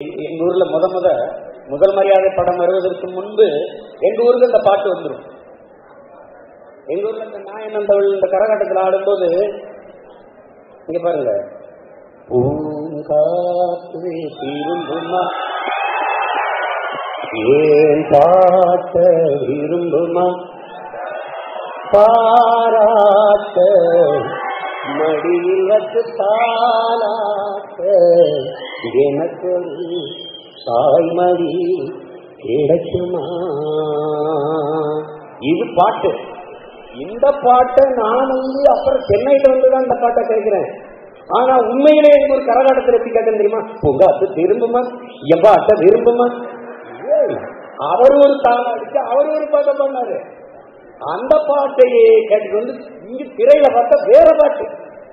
எங்க ஊர்ல முத முத முதல் மரியாதை படம் வருவதற்கு முன்பு எங்க ஊருக்கு இந்த பாட்டு வந்துடும் எங்க ஊர்ல இந்த நாயனந்தவள் இந்த கரகாட்டத்தில் ஆடும்போது இங்க பாருங்க பூங்காற்று திரும்புமா ஏன் பாட்ட விரும்புமா பாராட்ட மடியில் வச்சு தாளாட்ட எனக்கு ஒரு தாய்மடி கிடைக்குமா இது பாட்டு இந்த பாட்டை நான் வந்து அப்புறம் சென்னையில வந்து தான் இந்த பாட்டை கேட்கிறேன் ஆனா உண்மையிலே எனக்கு ஒரு கரகாட்டத்தில் எப்படி கேட்க தெரியுமா உங்க அத்தை திரும்புமா எவ்வா அத்தை விரும்புமா ஏய், அவர் ஒரு தாளம் அடிச்சு அவர் ஒரு பாட்டை பண்ணாரு அந்த பாட்டையே கேட்டு வந்து இங்க திரையில பார்த்தா வேற பாட்டு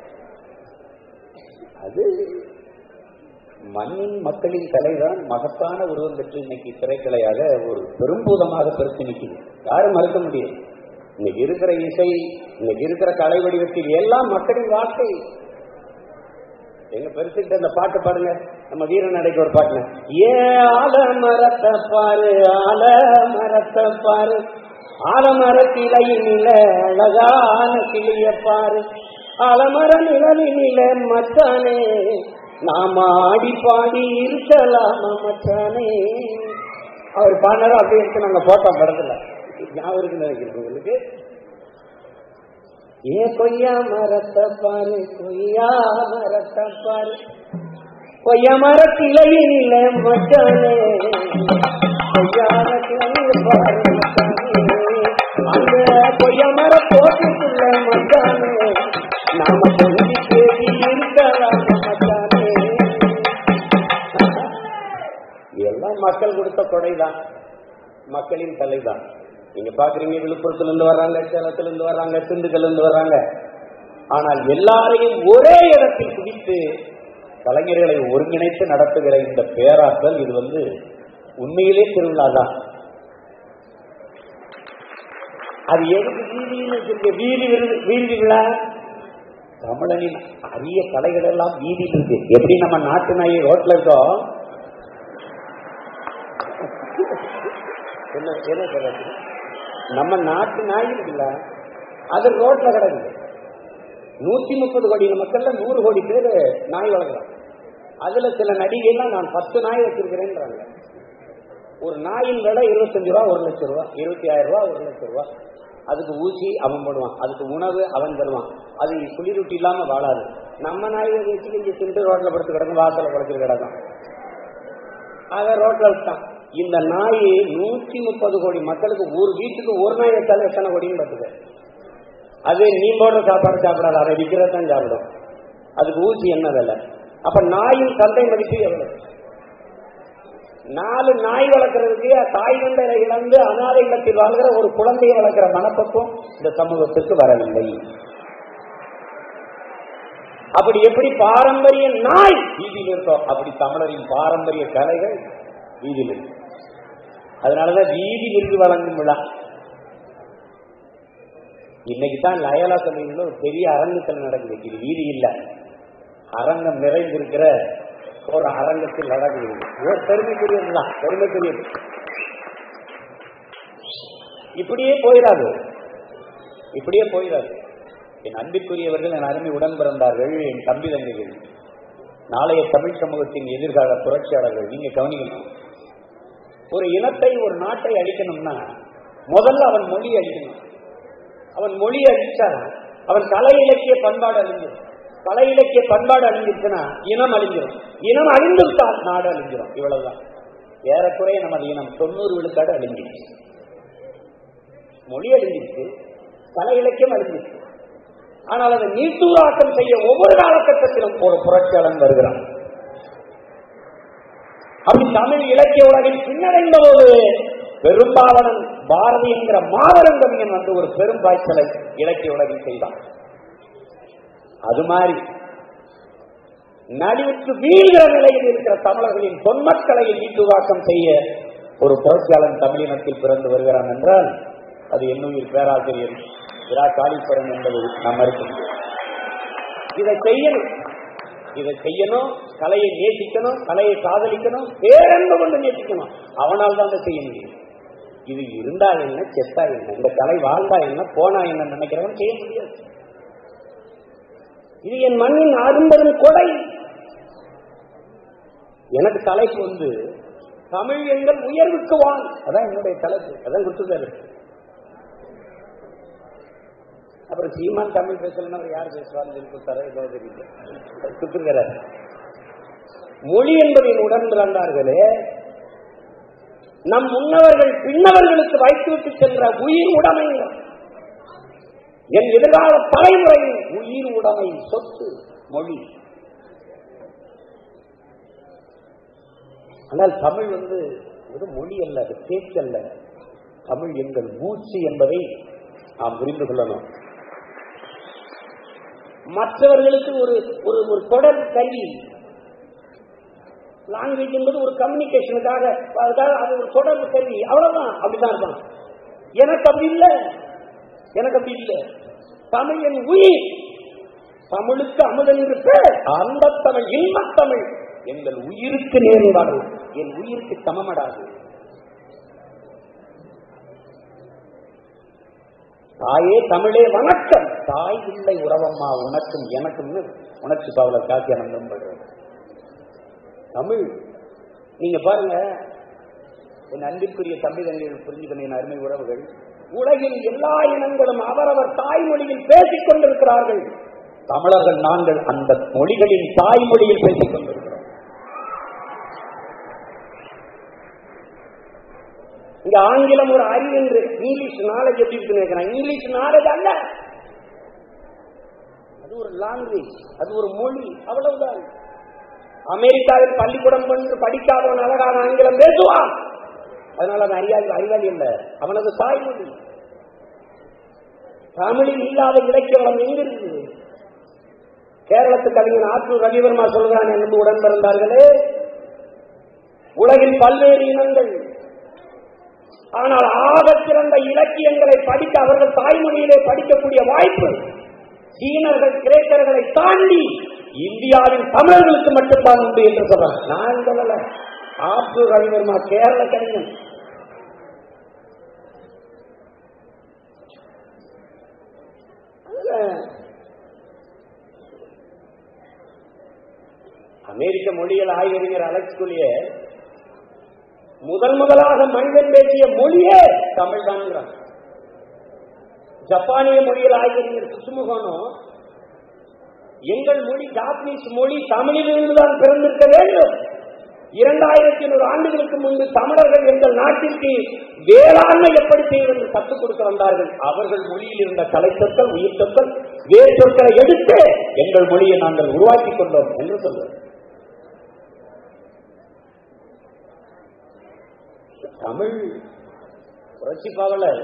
அது மண்ணின் மக்களின் தலைதான் மகத்தான உருவம் பெற்று இன்னைக்கு திரைக்கலையாக ஒரு பெரும்பூதமாக பெருத்து நிற்குது யாரும் மறுக்க முடியும் இன்னைக்கு இருக்கிற இசை இன்னைக்கு இருக்கிற கலை வடிவத்தில் எல்லாம் மக்களின் வாழ்க்கை எங்க பெருசுக்கிட்ட அந்த பாட்டு பாடுங்க நம்ம வீர நடைக்கு ஒரு பாட்டுங்க ஏ ஆல மரத்தை பாரு ஆல மரத்தை பாரு ஆலமர கிளையினில அழகான கிளிய பாரு ஆலமர நிழலினில மச்சானே நாம ஆடி பாடி இருக்கலாமா மச்சானே அவர் பாடினாரு அப்படி இருக்கு நாங்க போட்டோ படத்துல ஞாபகம் இருக்குன்னு நினைக்கிறேன் உங்களுக்கு ஏ கொய்யா மரத்தை பாரு கொய்யா மரத்தை பாரு கொய்யா மரத்திலையில மச்சானே கொய்யார கிளைய பாரு மச்சானே அந்த கொய்யா மர தோட்டத்துள்ள மச்சானே நாம கொஞ்சி தேடி இருக்கலாம் மச்சானே எல்லாம் மக்கள் கொடுத்த கொடைதான் மக்களின் தலைதான் நீங்க பாக்குறீங்க விழுப்புரத்துல இருந்து வர்றாங்க சேலத்துல இருந்து வர்றாங்க திண்டுக்கல்ல இருந்து வர்றாங்க ஆனால் எல்லாரையும் ஒரே இடத்தில் குவித்து கலைஞர்களை ஒருங்கிணைத்து நடத்துகிற இந்த பேராற்றல் இது வந்து உண்மையிலே திருவிழா தான் அது எதுக்கு வீதியில் வச்சிருக்க வீதி விருது- வீதி விழா தமிழனின் அரிய கலைகள் எல்லாம் வீதியில் இருக்கு எப்படி நம்ம நாட்டு நாய் ரோட்ல இருக்கோம் என்ன என்ன சொல்றது? நம்ம நாட்டு நாய் இருக்குல்ல அது ரோட்ல கிடக்குது நூத்தி முப்பது கோடி மக்கள்ல நூறு கோடி பேர் நாய் வளர்க்குறான் அதுல சில நடிகைலாம் நான் பத்து நாய் வச்சிருக்கிறேன்றாங்க ஒரு நாயின் விலை இருபத்தஞ்சு ரூபா ஒரு லட்சம் ரூபா இருபத்தி ஆயிரம் ரூபா ஒரு லட்சம் ரூபா அதுக்கு ஊசி அவன் போடுவான் அதுக்கு உணவு அவன் தருவான் அது குளிரூட்டி இல்லாம வாழாது நம்ம நாய் வச்சு இங்க திண்டு ரோட்ல படுத்து கிடக்கும் வாசல படுத்து கிடக்கும் அத ரோட்ல விட்டான் இந்த நாய் நூத்தி முப்பது கோடி மக்களுக்கு ஒரு வீட்டுக்கு ஒரு நாய் வச்சாலும் எத்தனை கோடின்னு பார்த்துக்க அது நீ போடுற சாப்பாடு சாப்பிடாது அதை விற்கிறதான் சாப்பிடும் அதுக்கு ஊசி என்ன விலை அப்ப நாயின் சந்தை மதிப்பு எவ்வளவு நாலு நாய் வளர்க்கறதுக்கு தாய் தந்தையை இழந்து அனாதை இல்லத்தில் வாழ்கிற ஒரு குழந்தையை வளர்க்கிற மனப்பக்குவம் இந்த சமூகத்துக்கு வரவில்லை அப்படி எப்படி பாரம்பரிய நாய் வீதியில் இருக்கோ அப்படி தமிழரின் பாரம்பரிய கலைகள் வீதியில் இருக்கு அதனாலதான் வீதி விருது வழங்கும் விழா இன்னைக்கு தான் லயலா சமயம்ல ஒரு பெரிய அரங்கத்தில் நடக்குது இது வீதி இல்ல அரங்கம் நிறைந்திருக்கிற ஒரு அரங்கத்தில் நடக்குது ஒரு பெருமைக்குரியதுதான் பெருமைக்குரியது இப்படியே போயிடாது இப்படியே போயிடாது என் அன்பிற்குரியவர்கள் என் அருமை உடன் பிறந்தார்கள் என் தம்பி தங்கைகள் நாளைய தமிழ் சமூகத்தின் எதிர்கால புரட்சியாளர்கள் நீங்க கவனிக்கணும் ஒரு இனத்தை ஒரு நாட்டை அழிக்கணும்னா முதல்ல அவன் மொழி அழிக்கணும் அவன் மொழி அழிச்சா அவன் கலை இலக்கிய பண்பாடு அழிஞ்சிடும் கலை இலக்கிய பண்பாடு அழிஞ்சிருச்சுன்னா இனம் அழிஞ்சிடும் இனம் அழிந்துவிட்டால் நாடு அழிஞ்சிடும் இவ்வளவுதான் ஏறக்குறைய நமது இனம் தொண்ணூறு விழுக்காடு அழிஞ்சிருச்சு மொழி அழிஞ்சிருச்சு கலை இலக்கியம் அழிஞ்சிருச்சு ஆனால் அதை நீட்டூராக்கம் செய்ய ஒவ்வொரு காலகட்டத்திலும் ஒரு புரட்சியாளன் வருகிறான் அப்படி தமிழ் இலக்கிய உலகில் பின்னடைந்த போது பெரும்பாவனன் பாரதி என்கிற மாபெரும் கவிஞன் வந்து ஒரு பெரும் பாய்ச்சலை இலக்கிய உலகில் செய்தான் அது மாதிரி நலிவுக்கு வீழ்கிற நிலையில் இருக்கிற தமிழர்களின் பொன்மக்களை ஈட்டுவாக்கம் செய்ய ஒரு புரட்சியாளன் தமிழினத்தில் பிறந்து வருகிறான் என்றால் அது என்னுயிர் பேராசிரியர் இரா காளீஸ்வரன் என்பது நாம் இருக்க இதை செய்யணும் இதை செய்யணும் கலையை நேசிக்கணும் கலையை காதலிக்கணும் பேரன்பு கொண்டு நேசிக்கணும் அவனால் தான் அதை செய்ய முடியும் இது இருந்தா என்ன செத்தா என்ன இந்த கலை வாழ்ந்தா என்ன போனா என்ன நினைக்கிறவன் செய்ய முடியாது இது என் மண்ணின் அரும்பெரும் கொடை எனக்கு தலைப்பு வந்து தமிழ் எங்கள் உயர்வுக்கு வான் அதான் என்னுடைய தலைப்பு அதான் கொடுத்துருக்காரு அப்புறம் சீமான் தமிழ் பேசலன்னா அவர் யார் பேசுவார்னு சொல்லி கொடுத்தாரோ ஏதோ தெரியல கொடுத்துருக்கிறார் மொழி என்பதை உணர்ந்தார்களே நம் முன்னவர்கள் பின்னவர்களுக்கு வைத்துவிட்டு சென்ற உயிர் உடைமை என் எதிர்கால தலைமுறையின் உயிர் உடைமை சொத்து மொழி ஆனால் தமிழ் வந்து ஒரு மொழி அல்ல அது பேச்சு அல்ல தமிழ் எங்கள் மூச்சு என்பதை நாம் புரிந்து கொள்ளணும் மற்றவர்களுக்கு ஒரு ஒரு ஒரு தொடர் கல்வி லாங்குவேஜ் என்பது ஒரு கம்யூனிகேஷனுக்காக அதுக்காக அது ஒரு தொடர்பு கல்வி அவ்வளவுதான் அப்படிதான் இருப்பான் எனக்கு அப்படி இல்லை எனக்கு அப்படி இல்லை தமிழ் என் உயிர் தமிழுக்கு அமுதன் என்று பேர் அந்த தமிழ் இன்பத் தமிழ் எங்கள் உயிருக்கு நேர்ந்தாடும் என் உயிருக்கு சமமடாது தாயே தமிழே வணக்கம் தாய் இல்லை உறவம்மா உனக்கும் எனக்கும் உணர்ச்சி பாவல காட்சி ஆனந்தம் படுறது தமிழ் நீங்க பாருங்க என் அன்பிற்குரிய தம்பி தங்கைகள் புரிஞ்சுக்கணும் என் அருமை உறவுகள் உலகில் எல்லா இனங்களும் அவரவர் தாய்மொழியில் பேசிக் கொண்டிருக்கிறார்கள் தமிழர்கள் நாங்கள் அந்த மொழிகளின் தாய்மொழியில் பேசிக் கொண்டிருக்கிறோம் இங்க ஆங்கிலம் ஒரு அறிவு என்று இங்கிலீஷ் நாலேஜ் எப்படி இருக்குன்னு கேட்கிறேன் இங்கிலீஷ் நாலேஜ் அல்ல அது ஒரு லாங்குவேஜ் அது ஒரு மொழி அவ்வளவுதான் அமெரிக்காவில் பள்ளிக்கூடம் கொண்டு படிக்காதவன் அழகான ஆங்கிலம் பேசுவான் அதனால அவன் அறியாதி அறிவாளி இல்ல அவனது தாய்மொழி தமிழில் இல்லாத இலக்கிய வளம் எங்க இருக்குது கேரளத்து கவிஞன் ஆற்றூர் ரவிவர்மா சொல்கிறான் என்று உடன் பிறந்தார்களே உலகின் பல்வேறு இனங்கள் ஆனால் ஆக சிறந்த இலக்கியங்களை படிக்க அவர்கள் தாய்மொழியிலே படிக்கக்கூடிய வாய்ப்பு சீனர்கள் கிரேக்கர்களை தாண்டி இந்தியாவின் தமிழர்களுக்கு மட்டும்தான் உண்டு என்று சொல்றாங்க நான் சொல்லல ஆற்றூர் ரவிவர்மா கேரள கவிஞன் அமெரிக்க மொழியியல் ஆய்வறிஞர் அலெக்ஸ் குலியர் முதல் முதலாக மனிதன் பேசிய மொழியே தமிழ் தான் ஜப்பானிய மொழியில் ஆய்வறிஞர் சுசுமுகனோ எங்கள் மொழி ஜாப்பனீஸ் மொழி தமிழிலிருந்து தான் பிறந்திருக்க வேண்டும் இரண்டாயிரத்தி நூறு ஆண்டுகளுக்கு முன்பு தமிழர்கள் எங்கள் நாட்டிற்கு வேளாண்மை எப்படி செய்வது கற்றுக் கொடுக்க வந்தார்கள் அவர்கள் மொழியில் இருந்த கலை சொற்கள் உயிர் சொற்கள் வேறு சொற்களை எடுத்து எங்கள் மொழியை நாங்கள் உருவாக்கி கொண்டோம் என்று சொல்லுவோம் தமிழ் புரட்சி பாவலர்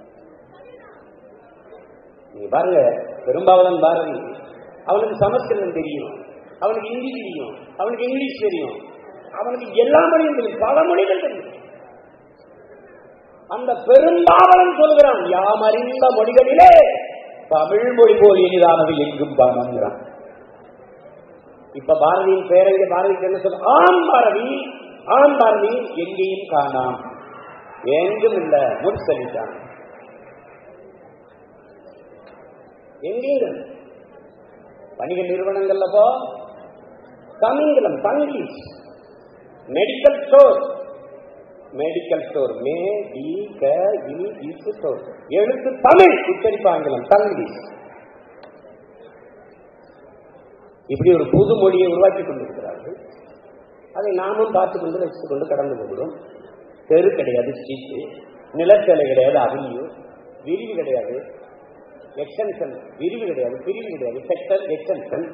நீங்க பாருங்க பெரும்பாவலன் பாரதி அவனுக்கு சமஸ்கிருதம் தெரியும் அவனுக்கு ஹிந்தி தெரியும் அவனுக்கு இங்கிலீஷ் தெரியும் அவனுக்கு எல்லா மொழியும் தெரியும் பல மொழிகள் தெரியும் அந்த பெரும்பாவலன் சொல்கிறான் யாம் அறிந்த மொழிகளிலே தமிழ் மொழி போல் இனிதானது எங்கும் காணுங்கிறான் இப்ப பாரதியின் பேரங்க பாரதிக்கு என்ன சொல்ற ஆம் பாரதி ஆம் பாரதி எங்கேயும் காணாம் எங்கும் இல்ல முடிச்சலிட்டான் எங்கேயும் வணிக நிறுவனங்கள்ல போ தமிங்கிலம் Tanglish medical store medical store மே டி க இ இசு ஸ்டோர் எழுத்து தமிழ் உச்சரிப்பு ஆங்கிலம் தங்கிலீஷ் இப்படி ஒரு புது மொழியை உருவாக்கி கொண்டிருக்கிறார்கள் அதை நாமும் பார்த்து கொண்டு வச்சுக் கொண்டு கடந்து போகிறோம் தெரு கிடையாது ஸ்ட்ரீட்டு நிலச்சலை கிடையாது அவென்யூ விரிவு கிடையாது எக்ஸ்டென்ஷன் விரிவு கிடையாது பிரிவு கிடையாது செக்டர் எக்ஸ்டென்ஷன்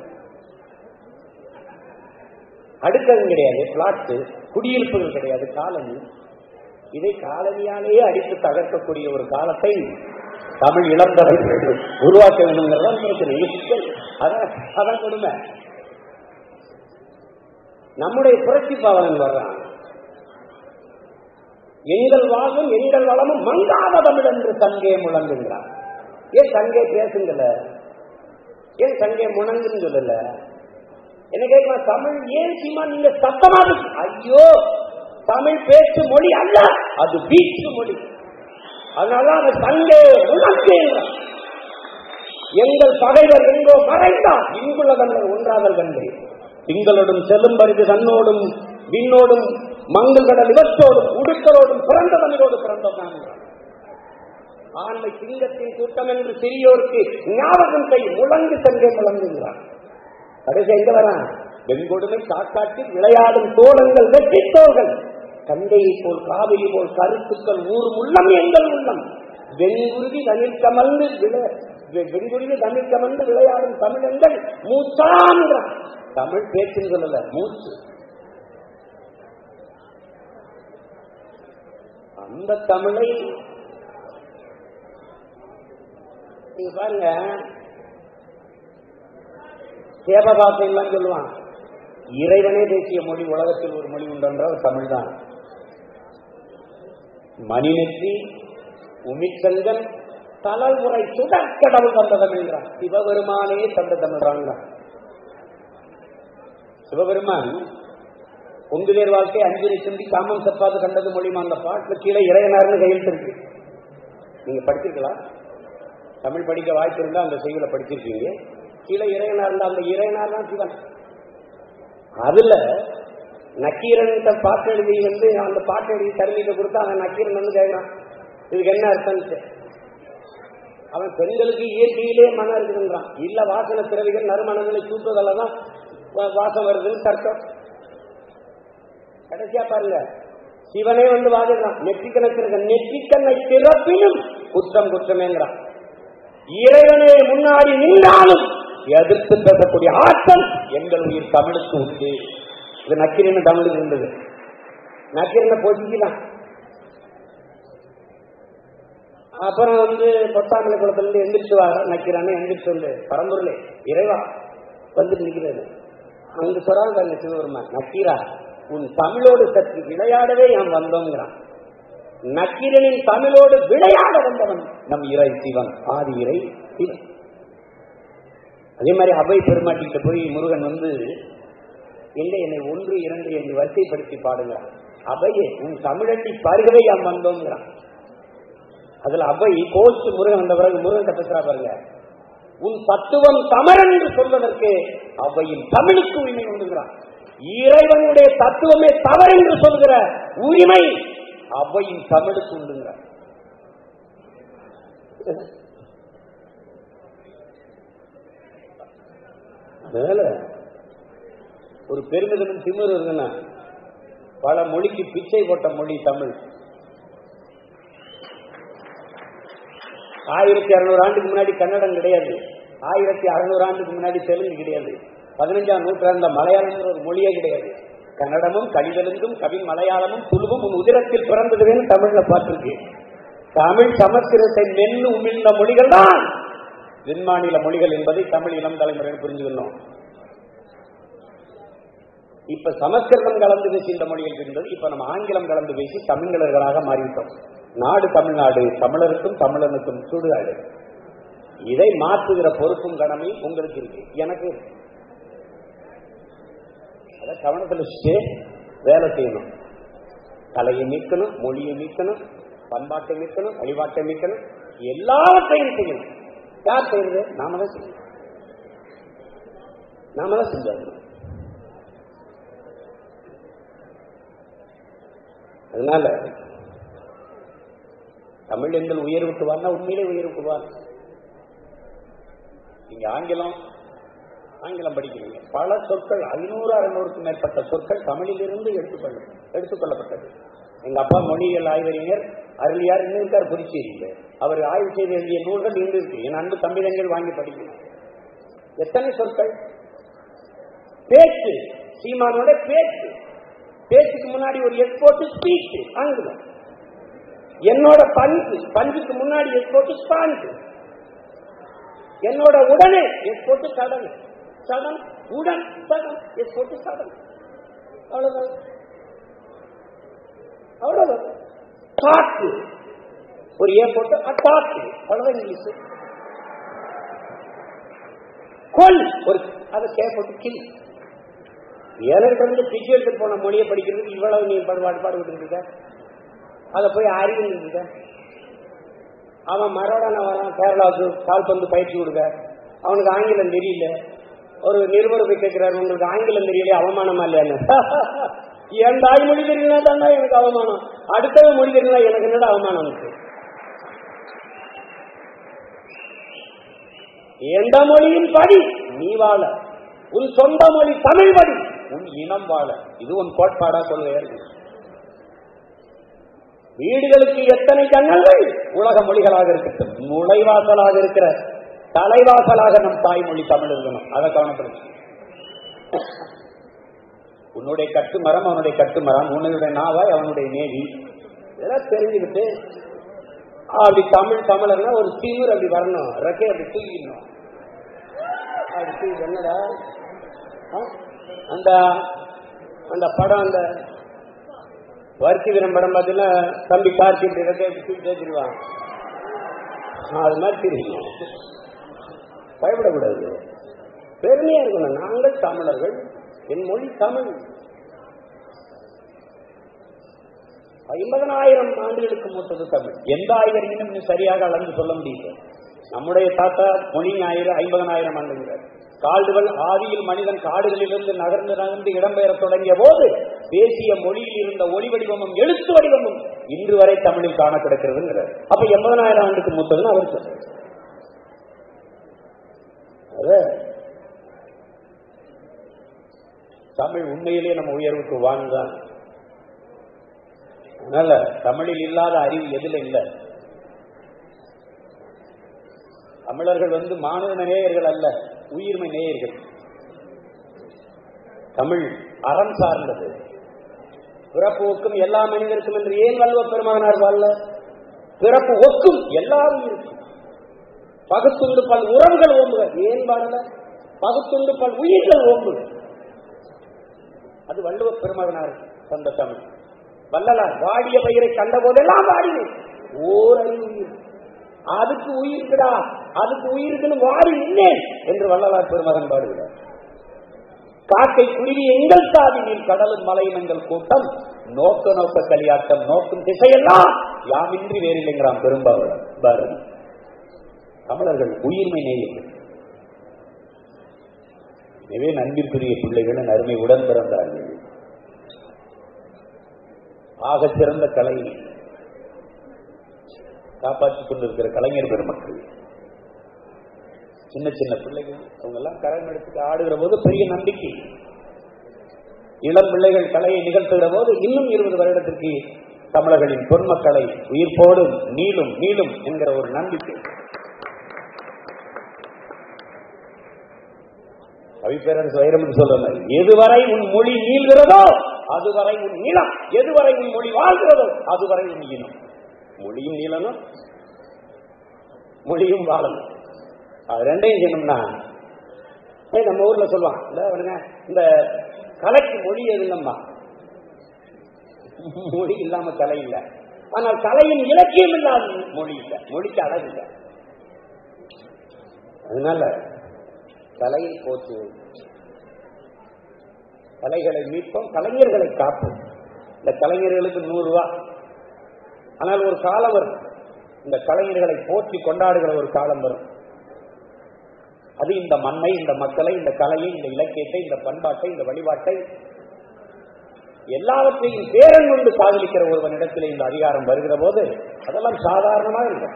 அடுக்ககம் கிடையாது பிளாட்டு குடியிருப்புகள் கிடையாது காலனி இதை காலனியாலேயே அடித்து தகர்க்கக்கூடிய ஒரு காலத்தை தமிழ் இளந்தவர்கள் உருவாக்க வேண்டும்ங்கிறதான் பிரச்சனை சிக்கல் அதான் அதான் கொடுமை நம்முடைய புரட்சி பாவலன் வர்றான் எங்கள் வாழ்வும் எங்கள் வளமும் மங்காத தமிழ் என்று தங்கே முழங்குகிறார் ஏன் தங்கே பேசுங்கல ஏன் தங்கே முணங்குன்னு சொல்லல என்ன கேட்கலாம் தமிழ் ஏன் சீமா நீங்க சத்தமாக ஐயோ தமிழ் பேச்சு மொழி அல்ல அது வீச்சு மொழி அதனால அந்த சங்கே உனக்கு எங்கள் பகைவர் எங்கோ மறைந்தார் இங்குள்ள தமிழர் ஒன்றாதல் கண்டு திங்களோடும் செல்லும் பரிது தன்னோடும் விண்ணோடும் மங்கள் கடல் இவற்றோடும் உடுக்களோடும் பிறந்த தமிழோடு பிறந்ததான் ஆண்மை சிங்கத்தின் கூட்டம் என்று சிறியோருக்கு ஞாபகம் கை முழங்கு சங்கே முழங்குகிறார் கடைசி எங்க வரான் வெண்கொடுமை காக்காட்டி விளையாடும் தோழங்கள் வெற்றி தோள்கள் கண்டையை போல் காவிரி போல் கருத்துக்கள் ஊரும் உள்ளம் எங்கள் உள்ளம் வெண்குருவி தனில் கமர்ந்து விளை- வெ- வெண்குருவி தனில் கமர்ந்து விளையாடும் தமிழங்கள் மூச்சான்றான் தமிழ் பேச்சுன்னு சொல்லல மூச்சு அந்த தமிழை நீங்க பாருங்க சேபபாசை எல்லாம் சொல்லுவான் இறைவனே பேசிய மொழி உலகத்தில் ஒரு மொழி உண்டென்றால் தமிழ் தான் மணிநெற்றி உமிச்சங்கன் தலைமுறை சுடற்கடவுள் தந்த தமிழ்கிறான் சிவபெருமானே தந்த தமிழ்றாங்க சிவபெருமான் பொங்குதேர் வாழ்க்கை அஞ்சுரை சிந்தி காமம் சப்பாது கண்டது மொழிமா அந்த பாட்டுல கீழே இறையனார்னு கையெழுத்து இருக்கு நீங்க படிச்சிருக்கலாம் தமிழ் படிக்க வாய்ப்பு இருந்தா அந்த செய்தியில படிச்சிருக்கீங்க கீழே இறையனார் இருந்தா அந்த இறையனார் தான் சிவன் அதுல நக்கீரன் பாட்டு எழுதி வந்து அந்த பாட்டு எழுதி தருவிக்க கொடுத்தா அவன் நக்கீரன் வந்து கேட்கிறான் இதுக்கு என்ன அர்த்தம் அவன் பெண்களுக்கு இயற்கையிலே மனம் இருக்குதுன்றான் இல்ல வாசன திறவிகள் நறுமணங்களை சூட்டுவதால தான் வா- வாசம் வருதுன்னு தர்க்கம் கடைசியா பாருங்க சிவனே வந்து வாதிடுறான் நெற்றிக்கணை திறக்க நெற்றிக்கண்ணை திறப்பினும் குற்றம் குற்றமேங்கிறான் இறைவனே முன்னாடி நின்றாலும் எதிர்த்து பேசக்கூடிய ஆற்றல் எங்கள் உயிர் தமிழுக்கு உண்டு இது நக்கீரன் தமிழுக்கு இருந்தது நக்கீரனை பொசிக்கலாம் அப்புறம் வந்து பொத்தாமலை குளத்துல இருந்து எந்திரிச்சு வர நக்கிறானே எந்திரிச்சு வந்து பரம்பொருளே இறைவா வந்துட்டு நிற்கிறது அங்கு சொல்றாங்க பாருங்க சிவபெருமான் நக்கீரா உன் தமிழோடு சற்று விளையாடவே நாம் வந்தோங்கிறான் நக்கீரனின் தமிழோடு விளையாட வந்தவன் நம் இறை சிவன் ஆதி இறை சிவன் அதே மாதிரி அவை பெருமாட்டிகிட்ட போய் முருகன் வந்து எங்க என்னை ஒன்று இரண்டு என்று வரிசைப்படுத்தி பாடுங்கிறான் அவையே உன் தமிழட்டி பருகவே யாம் வந்தோங்கிறான் அதுல அவை கோஷ்டு முருகன் வந்த பிறகு முருகன் பேசுறா பாருங்க உன் தத்துவம் தமரன் என்று சொல்வதற்கு அவையின் தமிழுக்கு உரிமை உண்டுங்கிறான் இறைவனுடைய தத்துவமே தவறு என்று சொல்கிற உரிமை அவையின் தமிழுக்கு உண்டுங்கிறான் மேல ஒரு பெருமிதமும் திமிர் இருக்குன்னா பல மொழிக்கு பிச்சை போட்ட மொழி தமிழ் ஆயிரத்தி அறுநூறு ஆண்டுக்கு முன்னாடி கன்னடம் கிடையாது ஆயிரத்தி அறுநூறு ஆண்டுக்கு முன்னாடி தெலுங்கு கிடையாது பதினஞ்சாம் நூற்றாண்டுல மலையாளம்ங்கிற ஒரு மொழியே கிடையாது கன்னடமும் கலிதெலுங்கும் கவி மலையாளமும் துளுவும் உன் உதிரத்தில் பிறந்ததுன்னு தமிழ்ல பார்த்திருக்கு தமிழ் சமஸ்கிருதத்தை மென்னு உமிழ்ந்த மொழிகள் தான் தென்மாநில மொழிகள் என்பதை தமிழ் இளம் தலைமுறை புரிஞ்சுக்கணும் இப்ப சமஸ்கிருதம் கலந்து பேசி இந்த மொழிகள் இருந்தது இப்ப நம்ம ஆங்கிலம் கலந்து பேசி தமிழர்களாக மாறிவிட்டோம் நாடு தமிழ்நாடு தமிழருக்கும் தமிழனுக்கும் சுடுகாடு இதை மாற்றுகிற பொறுப்பும் கடமை உங்களுக்கு இருக்கு எனக்கு இருக்கு. அதை கவனத்தில் வச்சுட்டு வேலை செய்யணும் கலையை மீட்கணும் மொழியை மீட்கணும் பண்பாட்டை மீட்கணும் வழிபாட்டை மீட்கணும் எல்லாவற்றையும் செய்யணும் யார் செய்யறது நாம தான் செய்யணும் நாம தான் செஞ்சாகணும் அதனால தமிழ் எங்கள் உயர்வுக்கு வரனா உண்மையிலே உயர்வுக்கு வா நீங்க ஆங்கிலம் ஆங்கிலம் படிக்கிறீங்க பல சொற்கள் ஐநூறு அறுநூறுக்கு மேற்பட்ட சொற்கள் தமிழிலிருந்து எடுத்துக்கொள்ள எடுத்துக்கொள்ளப்பட்டது எங்க அப்பா மொழியியல் ஆய்வறிஞர் அருளியார் இன்னும் இருக்கார் புதுச்சேரியில் அவர் ஆய்வு செய்த வேண்டிய நூல்கள் இன்று இருக்கு என் அன்பு தமிழங்கள் வாங்கி படிக்கணும் எத்தனை சொற்கள் பேச்சு சீமானோட பேச்சு பேச்சுக்கு முன்னாடி ஒரு எக்ஸ்போர்ட் ஸ்பீச் ஆங்கிலம் என்னோட பஞ்சு பஞ்சுக்கு முன்னாடி எக்ஸ்போர்ட் ஸ்பாஞ்சு என்னோட உடனே எக்ஸ்போர்ட் சடன் சடன் உடன் சடன் எக்ஸ்போர்ட் சடன் அவ்வளவுதான் அவ்வளவுதான் காற்று ஒரு ஏர்போர்ட் அட்டாக்கு அவ்வளவுதான் இங்கிலீஷ் கொல் ஒரு அதை ஏர்போர்ட் கில் ஏழரை இருந்து பிச்சை எடுத்து போன மொழியை படிக்கிறதுக்கு இவ்வளவு நீ பாடுபாடு பாடுபட்டு இருக்க அதை போய் அறிவு இருக்க அவன் மரோடான வரான் கேரளாவுக்கு கால்பந்து பயிற்சி கொடுக்க அவனுக்கு ஆங்கிலம் தெரியல ஒரு நிருபர் போய் கேட்கிறாரு உங்களுக்கு ஆங்கிலம் தெரியல அவமானமா இல்லையான்னு என் தாய் மொழி தெரியலனா தாண்டா எனக்கு அவமானம் அடுத்தவன் மொழி தெரியல எனக்கு என்னடா அவமானம் இருக்கு எந்த மொழியும் படி நீ வாழ உன் சொந்த மொழி தமிழ் படி உன் இனம் வாழ இது உன் கோட்பாடா சொல்லுவேன் வீடுகளுக்கு எத்தனை ஜன்னல்கள் உலக மொழிகளாக இருக்கட்டும் நுழைவாசலாக இருக்கிற தலைவாசலாக நம் தாய்மொழி தமிழ் இருக்கணும் அதை கவனப்படுத்த உன்னுடைய கட்டுமரம் அவனுடைய கட்டுமரம் உன்னுடைய நாவாய் அவனுடைய நேவி இதெல்லாம் தெரிஞ்சுக்கிட்டு அப்படி தமிழ் தமிழர்னா ஒரு தீவிர அப்படி வரணும் ரெக்கை அப்படி தூக்கிடணும் அப்படி தூக்கி என்னடா ஆ? அந்த அந்த படம் அந்த வர்த்தி வீரம் படம் பார்த்தீங்கன்னா தம்பி கார்த்தி இப்படி ரெக்கை அப்படி தூக்கி தேய்ச்சிருவான் அது மாதிரி தெரியும் பயப்படக்கூடாது பெருமையா இருக்கணும் நாங்கள் தமிழர்கள் என் மொழி தமிழ் ஐம்பதனாயிரம் ஆண்டுகளுக்கு மூத்தது தமிழ் எந்த ஆய்வறிஞனும் இன்னும் சரியாக அளந்து சொல்ல முடியல நம்முடைய தாத்தா மொழி ஞாயிறு ஐம்பதனாயிரம் ஆண்டுகிறார் காடுகள் ஆதியில் மனிதன் காடுகளிலிருந்து நகர்ந்து நகர்ந்து இடம்பெயர தொடங்கிய போது பேசிய மொழியில் இருந்த ஒளி வடிவமும் எழுத்து வடிவமும் இன்று வரை தமிழில் காண கிடக்கிறதுங்கிறார் அப்ப எண்பதனாயிரம் ஆண்டுக்கு மூத்ததுன்னு அவர் சொல்றார் அத தமிழ் உண்மையிலேயே நம்ம உயர்வுக்கு வாழ்ந்தான் அதனால தமிழில் இல்லாத அறிவு எதுல இல்ல தமிழர்கள் வந்து மாணவ நேயர்கள் அல்ல உயிர்மை நேயர்கள் தமிழ் அறம் சார்ந்தது பிறப்பு ஒக்கும் எல்லா மனிதருக்கும் என்று ஏன் வல்வ பெருமானார் வாழ பிறப்பு ஒக்கும் எல்லாரும் இருக்கும் பகுத்துண்டு பல் உறவுகள் ஓம்புக ஏன் வாழல பகுத்துண்டு பல் உயிர்கள் ஓம்புக அது வள்ளுவ பெருமகனார் சொந்த தமிழ் வள்ளலார் வாடிய பயிரை கண்ட போதெல்லாம் வாடினேன் ஓர் அறிவு உயிர் அதுக்கு உயிருக்குடா அதுக்கு உயிருக்குன்னு வாடி நின்னேன் என்று வள்ளலார் பெருமகன் பாடுகிறார் காக்கை குருவி எங்கள் சாதியில் கடலும் மலையும் எங்கள் கூட்டம் நோக்க நோக்க கலியாட்டம் நோக்கும் திசையெல்லாம் யாமின்றி வேறில்லைங்கிறான் பெரும்பாவலர் பாரதி தமிழர்கள் உயிர்மை நேயர்கள் எனவே நன்பிற்குரிய பிள்ளைகள் அருமை உடன் பிறந்தார்கள் ஆக சிறந்த கலை காப்பாற்றிக் கொண்டிருக்கிற கலைஞர் பெருமக்கள் சின்ன சின்ன பிள்ளைகள் அவங்க எல்லாம் கரம் எடுத்துட்டு ஆடுகிற போது பெரிய நம்பிக்கை இளம் பிள்ளைகள் கலையை நிகழ்த்துகிற போது இன்னும் இருபது வருடத்திற்கு தமிழர்களின் பொன்மக்களை உயிர்ப்போடும் நீளும் நீளும் என்கிற ஒரு நம்பிக்கை கவிப்பேரரசு வைரமுத்து சொல்ற மாதிரி எதுவரை உன் மொழி நீள்கிறதோ அதுவரை உன் நிலம் எதுவரை உன் மொழி வாழ்கிறதோ அதுவரை உன் இனம் மொழியும் நீளனும் மொழியும் வாழணும் அது ரெண்டையும் செய்யணும்னா ஏய், நம்ம ஊர்ல சொல்லுவான் இந்த அவனுங்க இந்த கலைக்கு மொழி எது இல்லம்மா மொழி இல்லாம கலை இல்லை ஆனால் கலையின் இலக்கியம் இல்லாத மொழி இல்லை மொழிக்கு அழகு இல்லை அதனால கலையை போற்றுவோம் கலைகளை மீட்போம் கலைஞர்களை காப்போம் இந்த கலைஞர்களுக்கு நூறு ரூபா ஆனால் ஒரு காலம் வரும் இந்த கலைஞர்களை போற்றி கொண்டாடுகிற ஒரு காலம் வரும் அது இந்த மண்ணை இந்த மக்களை இந்த கலையை இந்த இலக்கியத்தை இந்த பண்பாட்டை இந்த வழிபாட்டை எல்லாவற்றையும் பேரன் கொண்டு காதலிக்கிற ஒருவனிடத்தில் இந்த அதிகாரம் வருகிற போது அதெல்லாம் சாதாரணமாக இருக்கும்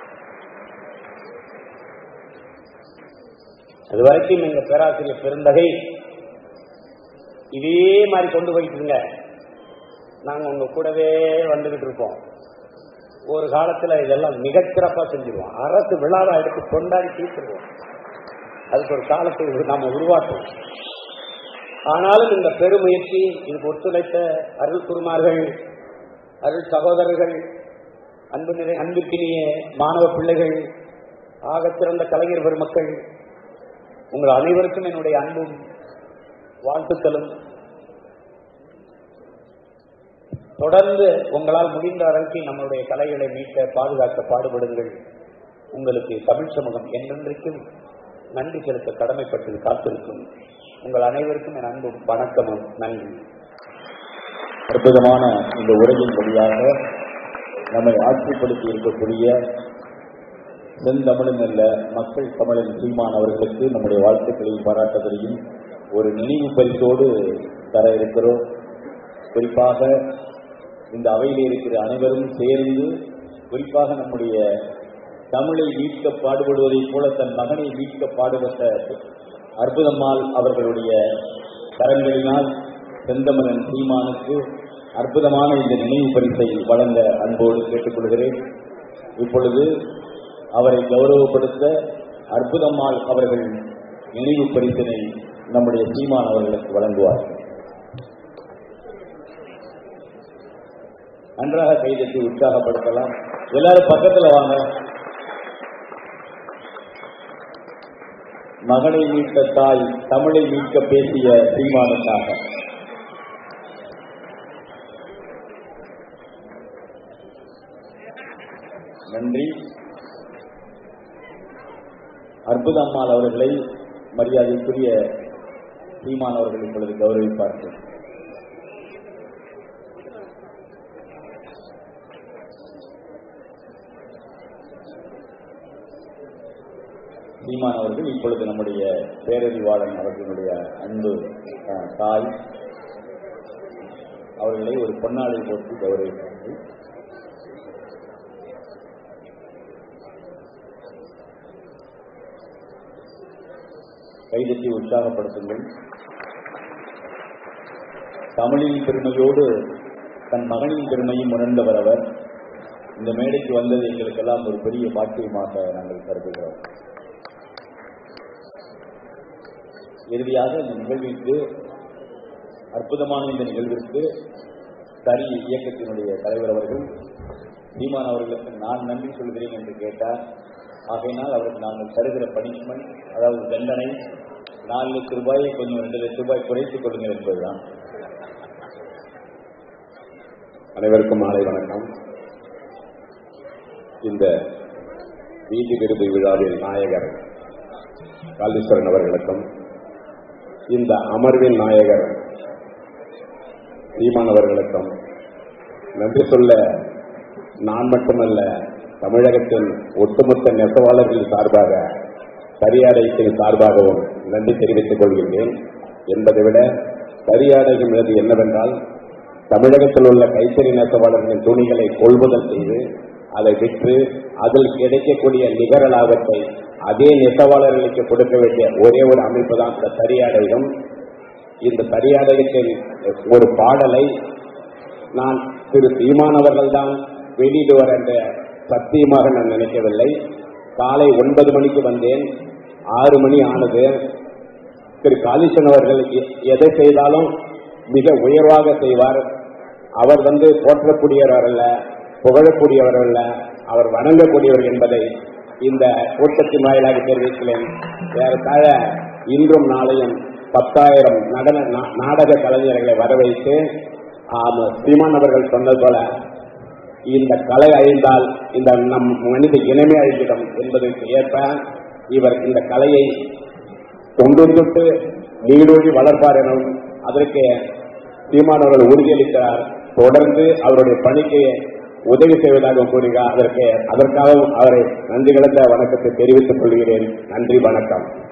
அது வரைக்கும் எங்க பேராசிரியர் பெருந்தகை இதே மாதிரி கொண்டு போயிட்டுருங்க நாங்க உங்க கூடவே வந்துகிட்டு இருப்போம் ஒரு காலத்துல இதெல்லாம் மிகச்சிறப்பா செஞ்சிருவோம் அரசு விழாவை எடுத்து கொண்டாடி தீர்த்துருவோம் அதுக்கு ஒரு காலத்தை நாம உருவாக்குவோம் ஆனாலும் இந்த பெருமுயற்சி இதுக்கு ஒத்துழைத்த அருள் குருமார்கள் அருள் சகோதரர்கள் அன்பு நிறை அன்பிற்கினிய மாணவ பிள்ளைகள் ஆகச் சிறந்த கலைஞர் பெருமக்கள் உங்கள் அனைவருக்கும் என்னுடைய அன்பும் வாழ்த்துக்களும் தொடர்ந்து உங்களால் முடிந்த அளவுக்கு நம்மளுடைய கலைகளை மீட்க பாதுகாக்க பாடுபடுங்கள் உங்களுக்கு தமிழ் சமூகம் என்றென்றைக்கும் நன்றி செலுத்த கடமைப்பட்டு காத்திருக்கும் உங்கள் அனைவருக்கும் என் அன்பும் வணக்கமும் நன்றி அற்புதமான இந்த உரையின் வழியாக நம்மை ஆட்சிப்படுத்தி இருக்கக்கூடிய செந்தமிழன் அல்ல மக்கள் தமிழன் சீமான் அவர்களுக்கு நம்முடைய வாழ்த்துக்களையும் பாராட்டுதலையும் ஒரு நினைவு பரிசோடு தர இருக்கிறோம் குறிப்பாக இந்த அவையில் இருக்கிற அனைவரும் சேர்ந்து குறிப்பாக நம்முடைய தமிழை மீட்க பாடுபடுவதைப் போல தன் மகனை மீட்க பாடுபட்ட அற்புதம்மாள் அவர்களுடைய கரங்களினால் செந்தமலன் சீமானுக்கு அற்புதமான இந்த நினைவு பரிசை வழங்க அன்போடு கேட்டுக்கொள்கிறேன் இப்பொழுது அவரை கௌரவப்படுத்த அற்புதம்மாள் அவர்கள் நினைவு பரிசினை நம்முடைய சீமான் அவர்களுக்கு வழங்குவார் நன்றாக கைதட்டி உற்சாகப்படுத்தலாம் எல்லாரும் பக்கத்துல வாங்க மகனை மீட்க தாய் தமிழை மீட்க பேசிய சீமானுக்காக நன்றி அற்புதம்மாள் அவர்களை மரியாதைக்குரிய சீமான் அவர்கள் இப்பொழுது கௌரவிப்பார்கள் சீமான் அவர்கள் இப்பொழுது நம்முடைய பேரறிவாளன் அவர்களுடைய அன்பு அஹ், தாய் அவர்களை ஒரு பொன்னாளை போட்டு கௌரவிப்பார்கள் கைதட்டி உற்சாகப்படுத்துங்கள் தமிழின் பெருமையோடு தன் மகனின் பெருமையும் உணர்ந்தவர் அவர் இந்த மேடைக்கு வந்தது எங்களுக்கெல்லாம் ஒரு பெரிய பாக்கியமாக நாங்கள் கருதுகிறோம் இறுதியாக இந்த நிகழ்விற்கு அற்புதமான இந்த நிகழ்விற்கு தறி இயக்கத்தினுடைய தலைவர் அவர்கள் சீமான் அவர்களுக்கு நான் நன்றி சொல்கிறேன் என்று கேட்டார் ஆகையினால் அவருக்கு நாங்கள் தருகிற பனிஷ்மெண்ட் அதாவது தண்டனை நாலு லட்சம் ரூபாயை கொஞ்சம் ரெண்டு லட்சம் ரூபாய் குறைத்துக் கொள்ளுங்கள் என்பதுதான் அனைவருக்கும் மாலை வணக்கம் இந்த வீதி விருது விழாவில் நாயகர் காளீஸ்வரன் அவர்களுக்கும் இந்த அமர்வின் நாயகர் சீமான் அவர்களுக்கும் நன்றி சொல்ல நான் மட்டுமல்ல தமிழகத்தின் ஒட்டுமொத்த நெசவாளர்களின் சார்பாக சரியாடையத்தின் சார்பாகவும் நன்றி தெரிவித்துக் கொள்கின்றேன் என்பதை விட சரியாடைகிறது என்னவென்றால் தமிழகத்தில் உள்ள கைத்தறி நெசவாளர்களின் துணிகளை கொள்முதல் செய்து அதை விற்று அதில் கிடைக்கக்கூடிய நிகர லாபத்தை அதே நெசவாளர்களுக்கு கொடுக்க வேண்டிய ஒரே ஒரு அமைப்பு தான் இந்த சரியாடையம் இந்த சரியாடையத்தின் ஒரு பாடலை நான் திரு சீமானவர்கள் தான் வெளியிடுவார் என்ற சத்தியமாக நான் நினைக்கவில்லை காலை ஒன்பது மணிக்கு வந்தேன் ஆறு மணி ஆனது திரு காளீசன் அவர்கள் எ- எதை செய்தாலும் மிக உயர்வாக செய்வார் அவர் வந்து போற்றக்கூடியவர் அல்ல புகழக்கூடியவர் அல்ல அவர் வணங்கக்கூடியவர் என்பதை இந்த கூட்டத்தின் வாயிலாக தெரிவிக்கிறேன் ஏறத்தாழ இன்றும் நாளையும் பத்தாயிரம் நடன நா- நாடக கலைஞர்களை வரவைத்து ஆம், சீமான் அவர்கள் சொன்னது போல இந்த கலை அழிந்தால் இந்த நம் மனித இனமே அழிந்திடும் என்பதற்கு ஏற்ப இவர் இந்த கலையை தொண்டு தொட்டு நீடூழி வளர்ப்பார் எனவும் அதற்கு சீமான் அவர்கள் உறுதியளித்தார் தொடர்ந்து அவருடைய பணிக்கு உதவி செய்வதாக கூறுகிறார் அதற்கு அதற்காகவும் அவரை நன்றி கலந்த வணக்கத்தை தெரிவித்துக் கொள்கிறேன் நன்றி வணக்கம்